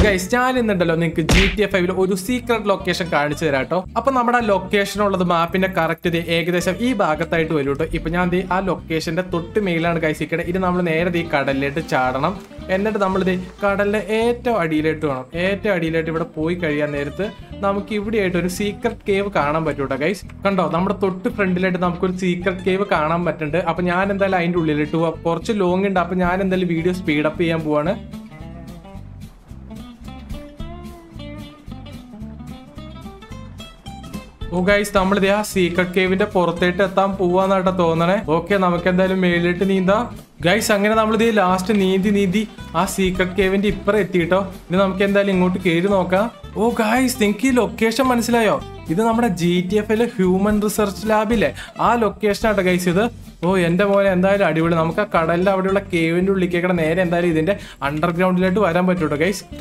guys ഞാൻ ഇന്നുണ്ടല്ലോ നിങ്ങൾക്ക് G T F ഫൈവിൽ ഒരു സീക്രട്ട് ലൊക്കേഷൻ കാണിച്ചു തരാം കേട്ടോ അപ്പൊ നമ്മുടെ ആ ലൊക്കേഷൻ ഉള്ളത് മാപ്പിന്റെ കറക്റ്റ് ഏകദേശം ഈ ഭാഗത്തായിട്ട് വരും കേട്ടോ ഇപ്പൊ ഞാൻ ദേ ആ ലൊക്കേഷന്റെ തൊട്ട് മേലാണ് ഗൈസ് ഇരിക്കണേ ഇത് നമ്മൾ നേരെ ദേ ഈ കടലിലേക്ക് ചാടണം എന്നിട്ട് നമ്മൾ ദേ കടലിന്റെ ഏറ്റവും അടിയിലോട്ട് വേണം ഏറ്റവും അടിയിലായിട്ട് ഇവിടെ പോയി കഴിയാൻ നേരത്ത് നമുക്ക് ഇവിടെയായിട്ട് ഒരു സീക്രട്ട് കേവ് കാണാൻ പറ്റും കേട്ടോ ഗൈസ് കണ്ടോ നമ്മുടെ തൊട്ട് ഫ്രണ്ടിലായിട്ട് നമുക്കൊരു സീക്രട്ട് കേവ് കാണാൻ പറ്റുന്നുണ്ട് അപ്പൊ ഞാൻ എന്തായാലും അതിന്റെ ഉള്ളിലിട്ട് പോവാം കുറച്ച് ലോങ് ഉണ്ട് അപ്പൊ ഞാൻ എന്തായാലും വീഡിയോ സ്പീഡപ്പ് ചെയ്യാൻ പോവാണ് ഓ ഗൈസ് നമ്മൾ ആ സീക്രട്ട് കേവിന്റെ പുറത്തേട്ട് എത്താൻ പോവാന്നാട്ടോ തോന്നണേ ഓക്കെ നമുക്ക് എന്തായാലും മേളിലിട്ട് നീന്താം ഗൈസ് അങ്ങനെ നമ്മൾ ഇത് ലാസ്റ്റ് നീന്തി നീന്തി ആ സീക്രട്ട് കേവിന്റെ ഇപ്പറ എത്തിയിട്ടോ ഇനി നമുക്ക് എന്തായാലും ഇങ്ങോട്ട് കയറി നോക്കാം ഓ ഗൈസ് നിങ്ങൾക്ക് ഈ ലൊക്കേഷൻ മനസ്സിലായോ ഇത് നമ്മുടെ G T F human research ലാബില്ലേ ആ ലൊക്കേഷൻ ആട്ടോ ഗൈസ് ഇത് ഓ എന്റെ മോനെ എന്തായാലും അടിപൊളി നമുക്ക് ആ കടലിന്റെ അവിടെയുള്ള കേവിന്റെ ഉള്ളിലേക്കേക്കടെ നേരെ എന്തായാലും ഇതിന്റെ അണ്ടർഗ്രൗണ്ടിലോട്ട് വരാൻ പറ്റൂട്ടോ ഗൈസ്